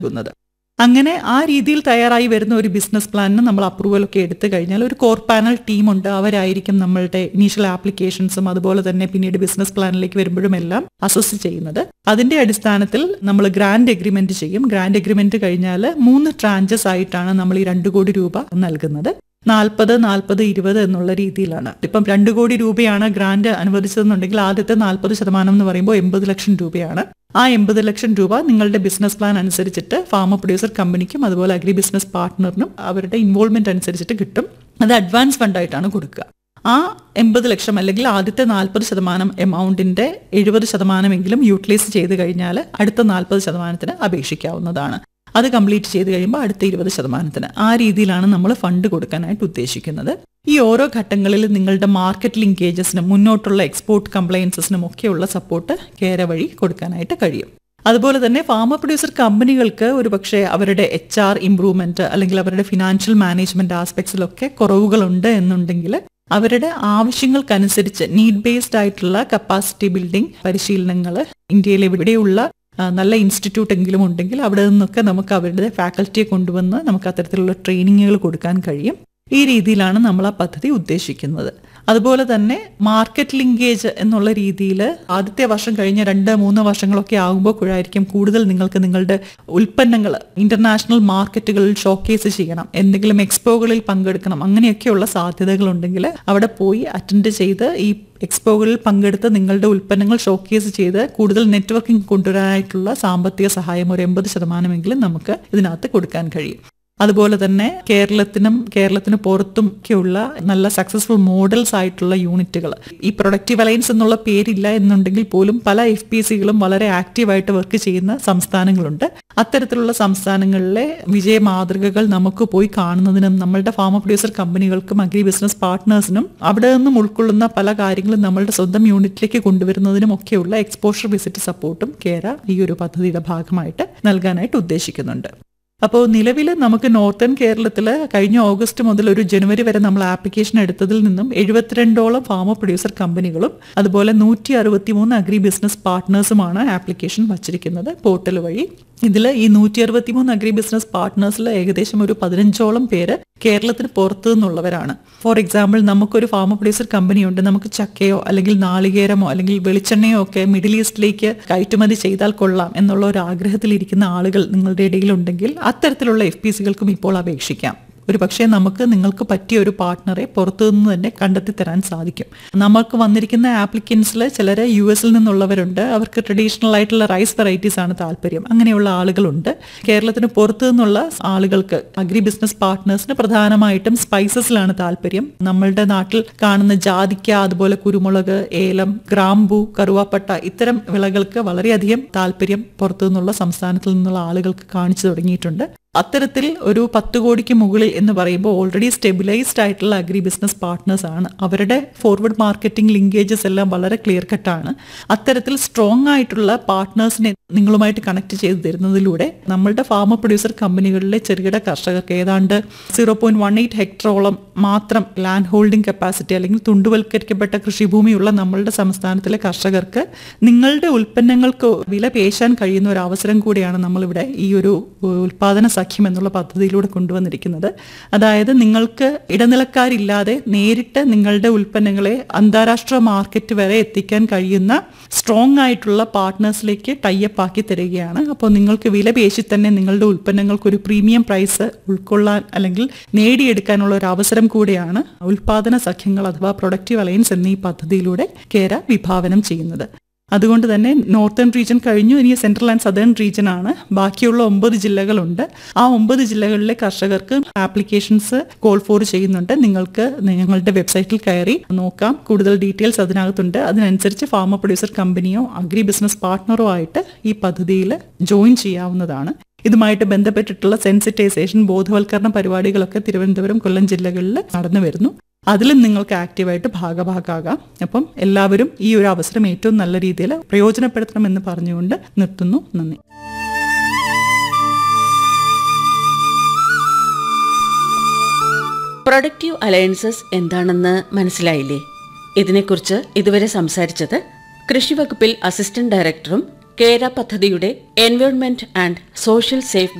നൽകുന്നത് അങ്ങനെ ആ രീതിയിൽ തയ്യാറായി വരുന്ന ഒരു ബിസിനസ് പ്ലാനിന് നമ്മൾ അപ്രൂവൽ ഒക്കെ എടുത്തു കഴിഞ്ഞാൽ ഒരു കോർ പാനൽ ടീമുണ്ട് അവരായിരിക്കും നമ്മളുടെ ഇനീഷ്യൽ ആപ്ലിക്കേഷൻസും അതുപോലെ തന്നെ പിന്നീട് ബിസിനസ് പ്ലാനിലേക്ക് വരുമ്പോഴും എല്ലാം അസസ് ചെയ്യുന്നത് അതിന്റെ അടിസ്ഥാനത്തിൽ നമ്മൾ ഗ്രാൻഡ് എഗ്രിമെന്റ് ചെയ്യും ഗ്രാൻഡ് എഗ്രിമെന്റ് കഴിഞ്ഞാൽ മൂന്ന് ട്രാഞ്ചസ് ആയിട്ടാണ് നമ്മൾ ഈ രണ്ട് കോടി രൂപ നൽകുന്നത് നാൽപ്പത് നാൽപ്പത് ഇരുപത് എന്നുള്ള രീതിയിലാണ് ഇപ്പം രണ്ട് കോടി രൂപയാണ് ഗ്രാന്റ് അനുവദിച്ചതെന്നുണ്ടെങ്കിൽ ആദ്യത്തെ നാൽപ്പത് ശതമാനം എന്ന് പറയുമ്പോൾ എൺപത് ലക്ഷം രൂപയാണ് ആ എൺപത് ലക്ഷം രൂപ നിങ്ങളുടെ ബിസിനസ് പ്ലാൻ അനുസരിച്ചിട്ട് ഫാമർ പ്രൊഡ്യൂസർ കമ്പനിക്കും അതുപോലെ അഗ്രി ബിസിനസ് പാർട്ട്ണറിനും അവരുടെ ഇൻവോൾവ്മെന്റ് അനുസരിച്ചിട്ട് കിട്ടും അത് അഡ്വാൻസ് ഫണ്ടായിട്ടാണ് കൊടുക്കുക ആ എൺപത് ലക്ഷം അല്ലെങ്കിൽ ആദ്യത്തെ നാൽപ്പത് ശതമാനം എമൗണ്ടിന്റെ എഴുപത് ശതമാനമെങ്കിലും യൂട്ടിലൈസ് ചെയ്ത് കഴിഞ്ഞാൽ അടുത്ത നാൽപ്പത് ശതമാനത്തിന് അപേക്ഷിക്കാവുന്നതാണ് അത് കംപ്ലീറ്റ് ചെയ്ത് കഴിയുമ്പോൾ അടുത്ത ഇരുപത് ശതമാനത്തിന് ആ രീതിയിലാണ് നമ്മൾ ഫണ്ട് കൊടുക്കാനായിട്ട് ഉദ്ദേശിക്കുന്നത് ഈ ഓരോ ഘട്ടങ്ങളിൽ നിങ്ങളുടെ മാർക്കറ്റ് ലിങ്കേജസിനും മുന്നോട്ടുള്ള എക്സ്പോർട്ട് കംപ്ലയൻസസിനും ഒക്കെയുള്ള സപ്പോർട്ട് കേര വഴി കൊടുക്കാനായിട്ട് കഴിയും അതുപോലെ തന്നെ ഫാമർ പ്രൊഡ്യൂസർ കമ്പനികൾക്ക് ഒരുപക്ഷെ അവരുടെ എച്ച് ആർ ഇംപ്രൂവ്മെന്റ് അല്ലെങ്കിൽ അവരുടെ ഫിനാൻഷ്യൽ മാനേജ്മെന്റ് ആസ്പെക്ട്സിലൊക്കെ കുറവുകളുണ്ട് എന്നുണ്ടെങ്കിൽ അവരുടെ ആവശ്യങ്ങൾക്കനുസരിച്ച് നീഡ് ബേസ്ഡ് ആയിട്ടുള്ള കപ്പാസിറ്റി ബിൽഡിംഗ് പരിശീലനങ്ങൾ ഇന്ത്യയിൽ എവിടെയുള്ള ആ, നല്ല ഇൻസ്റ്റിറ്റ്യൂട്ട് എങ്കിലും ഉണ്ടെങ്കിൽ അവിടെ നിന്നൊക്കെ നമുക്ക് അവരുടെ ഫാക്കൽറ്റിയെ കൊണ്ടുവന്ന് നമുക്ക് അത്തരത്തിലുള്ള ട്രെയിനിങ്ങുകൾ കൊടുക്കാൻ കഴിയും ഈ രീതിയിലാണ് നമ്മൾ ആ പദ്ധതി ഉദ്ദേശിക്കുന്നത് അതുപോലെ തന്നെ മാർക്കറ്റ് ലിങ്കേജ് എന്നുള്ള രീതിയിൽ ആദ്യത്തെ വർഷം കഴിഞ്ഞ രണ്ട് മൂന്ന് വർഷങ്ങളൊക്കെ ആകുമ്പോഴായിരിക്കും കൂടുതൽ നിങ്ങൾക്ക് നിങ്ങളുടെ ഉൽപ്പന്നങ്ങൾ ഇന്റർനാഷണൽ മാർക്കറ്റുകളിൽ ഷോക്കേസ് ചെയ്യണം എന്തെങ്കിലും എക്സ്പോകളിൽ പങ്കെടുക്കണം അങ്ങനെയൊക്കെയുള്ള സാധ്യതകളുണ്ടെങ്കിൽ അവിടെ പോയി അറ്റൻഡ് ചെയ്ത് ഈ എക്സ്പോകളിൽ പങ്കെടുത്ത് നിങ്ങളുടെ ഉൽപ്പന്നങ്ങൾ ഷോക്കേസ് ചെയ്ത് കൂടുതൽ നെറ്റ്വർക്കിംഗ് കൊണ്ടുവരാനായിട്ടുള്ള സാമ്പത്തിക സഹായം ഒരു എൺപത് ശതമാനമെങ്കിലും നമുക്ക് ഇതിനകത്ത് കൊടുക്കാൻ കഴിയും അതുപോലെ തന്നെ കേരളത്തിനും കേരളത്തിന് പുറത്തും ഒക്കെയുള്ള നല്ല സക്സസ്ഫുൾ മോഡൽസ് ആയിട്ടുള്ള യൂണിറ്റുകൾ ഈ പ്രൊഡക്റ്റീവ് അലയൻസ് എന്നുള്ള പേരില്ല എന്നുണ്ടെങ്കിൽ പോലും പല എഫ് പി സികളും വളരെ ആക്റ്റീവായിട്ട് വർക്ക് ചെയ്യുന്ന സംസ്ഥാനങ്ങളുണ്ട് അത്തരത്തിലുള്ള സംസ്ഥാനങ്ങളിലെ വിജയ മാതൃകകൾ നമുക്ക് പോയി കാണുന്നതിനും നമ്മളുടെ ഫാമർ പ്രൊഡ്യൂസർ കമ്പനികൾക്കും അഗ്രി ബിസിനസ് പാർട്ട്നേഴ്സിനും അവിടെ നിന്നും ഉൾക്കൊള്ളുന്ന പല കാര്യങ്ങളും നമ്മളുടെ സ്വന്തം യൂണിറ്റിലേക്ക് കൊണ്ടുവരുന്നതിനും ഒക്കെയുള്ള എക്സ്പോഷർ വിസിറ്റ് സപ്പോർട്ടും കേര ഈ ഒരു പദ്ധതിയുടെ ഭാഗമായിട്ട് നൽകാനായിട്ട് ഉദ്ദേശിക്കുന്നുണ്ട് അപ്പോൾ നിലവിൽ നമുക്ക് നോർത്തേൺ കേരളത്തിൽ കഴിഞ്ഞ ഓഗസ്റ്റ് മുതൽ ഒരു ജനുവരി വരെ നമ്മൾ ആപ്ലിക്കേഷൻ എടുത്തതിൽ നിന്നും എഴുപത്തിരണ്ടോളം ഫാമർ പ്രൊഡ്യൂസർ കമ്പനികളും അതുപോലെ നൂറ്റി അറുപത്തിമൂന്ന് അഗ്രി ബിസിനസ് പാർട്ട്നേഴ്സുമാണ് ആപ്ലിക്കേഷൻ വച്ചിരിക്കുന്നത് പോർട്ടൽ വഴി ഇതിൽ ഈ നൂറ്റി അറുപത്തിമൂന്ന് അഗ്രി ബിസിനസ് പാർട്ട്നേഴ്സിൽ ഏകദേശം ഒരു പതിനഞ്ചോളം പേര് കേരളത്തിന് പുറത്തു നിന്നുള്ളവരാണ് ഫോർ എക്സാമ്പിൾ നമുക്കൊരു ഫാമർ പ്രൊഡ്യൂസർ കമ്പനിയുണ്ട് നമുക്ക് ചക്കയോ അല്ലെങ്കിൽ നാളികേരമോ അല്ലെങ്കിൽ വെളിച്ചെണ്ണയോ ഒക്കെ മിഡിൽ ഈസ്റ്റിലേക്ക് കയറ്റുമതി ചെയ്താൽ കൊള്ളാം എന്നുള്ള ഒരു ആഗ്രഹത്തിലിരിക്കുന്ന ആളുകൾ നിങ്ങളുടെ ഇടയിലുണ്ടെങ്കിൽ അത്തരത്തിലുള്ള എഫ് പി സികൾക്കും ഇപ്പോൾ അപേക്ഷിക്കാം ഒരു പക്ഷേ നമുക്ക് നിങ്ങൾക്ക് പറ്റിയ ഒരു പാർട്ട്ണറെ പുറത്തുനിന്ന് തന്നെ കണ്ടെത്തി തരാൻ സാധിക്കും നമുക്ക് വന്നിരിക്കുന്ന ആപ്ലിക്കൻസിൽ ചിലർ യു എസിൽ നിന്നുള്ളവരുണ്ട് അവർക്ക് ട്രഡീഷണൽ ആയിട്ടുള്ള റൈസ് വെറൈറ്റീസ് ആണ് താല്പര്യം അങ്ങനെയുള്ള ആളുകളുണ്ട് കേരളത്തിന് പുറത്തു നിന്നുള്ള ആളുകൾക്ക് അഗ്രി ബിസിനസ് പാർട്ട്നേഴ്സിന് പ്രധാനമായിട്ടും സ്പൈസസിലാണ് താല്പര്യം നമ്മളുടെ നാട്ടിൽ കാണുന്ന ജാതിക്ക അതുപോലെ കുരുമുളക് ഏലം ഗ്രാമ്പു കറുവാപ്പട്ട ഇത്തരം വിളകൾക്ക് വളരെയധികം താല്പര്യം പുറത്തു നിന്നുള്ള സംസ്ഥാനത്തിൽ നിന്നുള്ള ആളുകൾക്ക് കാണിച്ചു തുടങ്ങിയിട്ടുണ്ട് അത്തരത്തിൽ ഒരു പത്ത് കോടിക്ക് മുകളിൽ എന്ന് പറയുമ്പോൾ ഓൾറെഡി സ്റ്റെബിലൈസ്ഡ് ആയിട്ടുള്ള അഗ്രി ബിസിനസ് പാർട്ട്നേഴ്സ് ആണ് അവരുടെ ഫോർവേഡ് മാർക്കറ്റിംഗ് ലിങ്കേജസ് എല്ലാം വളരെ ക്ലിയർ കട്ടാണ് അത്തരത്തിൽ സ്ട്രോങ് ആയിട്ടുള്ള പാർട്ട്നേഴ്സിനെ നിങ്ങളുമായിട്ട് കണക്ട് ചെയ്ത് തരുന്നതിലൂടെ നമ്മളുടെ ഫാമർ പ്രൊഡ്യൂസർ കമ്പനികളിലെ ചെറുകിട കർഷകർക്ക് ഏതാണ്ട് സീറോ പോയിന്റ് വൺ എയ്റ്റ് ഹെക്ടറോളം മാത്രം ലാൻഡ് ഹോൾഡിംഗ് കപ്പാസിറ്റി അല്ലെങ്കിൽ തുണ്ടുവൽക്കരിക്കപ്പെട്ട കൃഷിഭൂമിയുള്ള നമ്മളുടെ സംസ്ഥാനത്തിലെ കർഷകർക്ക് നിങ്ങളുടെ ഉൽപ്പന്നങ്ങൾക്ക് വില പേശാൻ കഴിയുന്ന ഒരു അവസരം കൂടിയാണ് നമ്മളിവിടെ ഈ ഒരു ഉൽപാദന സഖ്യം എന്നുള്ള പദ്ധതിയിലൂടെ കൊണ്ടുവന്നിരിക്കുന്നത് അതായത് നിങ്ങൾക്ക് ഇടനിലക്കാരില്ലാതെ നേരിട്ട് നിങ്ങളുടെ ഉൽപ്പന്നങ്ങളെ അന്താരാഷ്ട്ര മാർക്കറ്റ് വരെ എത്തിക്കാൻ കഴിയുന്ന സ്ട്രോങ് ആയിട്ടുള്ള പാർട്ട്നേഴ്സിലേക്ക് ടൈപ്പ് ആക്കി തരികയാണ് അപ്പോൾ നിങ്ങൾക്ക് വില പേശി തന്നെ നിങ്ങളുടെ ഉൽപ്പന്നങ്ങൾക്ക് ഒരു പ്രീമിയം പ്രൈസ് ഉൾക്കൊള്ളാൻ അല്ലെങ്കിൽ നേടിയെടുക്കാനുള്ള ഒരു അവസരം കൂടിയാണ് ഉൽപാദന സഖ്യങ്ങൾ അഥവാ പ്രൊഡക്റ്റീവ് അലയൻസ് എന്നീ പദ്ധതിയിലൂടെ കേര വിഭാവനം ചെയ്യുന്നത് അതുകൊണ്ട് തന്നെ നോർത്തേൺ റീജിയൻ കഴിഞ്ഞു ഇനി സെൻട്രൽ ആൻഡ് സദേൺ റീജിയൻ ആണ് ബാക്കിയുള്ള ഒമ്പത് ജില്ലകളുണ്ട് ആ ഒമ്പത് ജില്ലകളിലെ കർഷകർക്ക് ആപ്ലിക്കേഷൻസ് കോൾ ഫോർ ചെയ്യുന്നുണ്ട് നിങ്ങൾക്ക് ഞങ്ങളുടെ വെബ്സൈറ്റിൽ കയറി നോക്കാം കൂടുതൽ ഡീറ്റെയിൽസ് അതിനകത്തുണ്ട് അതിനനുസരിച്ച് ഫാമർ പ്രൊഡ്യൂസർ കമ്പനിയോ അഗ്രി ബിസിനസ് പാർട്ട്ണറോ ആയിട്ട് ഈ പദ്ധതിയിൽ ജോയിൻ ചെയ്യാവുന്നതാണ് ഇതുമായിട്ട് ബന്ധപ്പെട്ടിട്ടുള്ള സെൻസിറ്റൈസേഷൻ ബോധവൽക്കരണ പരിപാടികളൊക്കെ തിരുവനന്തപുരം കൊല്ലം ജില്ലകളിൽ നടന്നു വരുന്നു അതിലും നിങ്ങൾക്ക് ആക്റ്റീവായിട്ട് ഭാഗഭാഗാകാം അപ്പം എല്ലാവരും ഈ ഒരു അവസരം ഏറ്റവും നല്ല രീതിയിൽ പ്രയോജനപ്പെടുത്തണമെന്ന് പറഞ്ഞുകൊണ്ട് നിർത്തുന്നു നന്ദി പ്രൊഡക്റ്റീവ് അലയൻസസ് എന്താണെന്ന് മനസ്സിലായില്ലേ ഇതിനെക്കുറിച്ച് ഇതുവരെ സംസാരിച്ചത് കൃഷിവകുപ്പിൽ അസിസ്റ്റന്റ് ഡയറക്ടറും കേര പദ്ധതിയുടെ എൻവയോൺമെന്റ് ആൻഡ് സോഷ്യൽ സേഫ്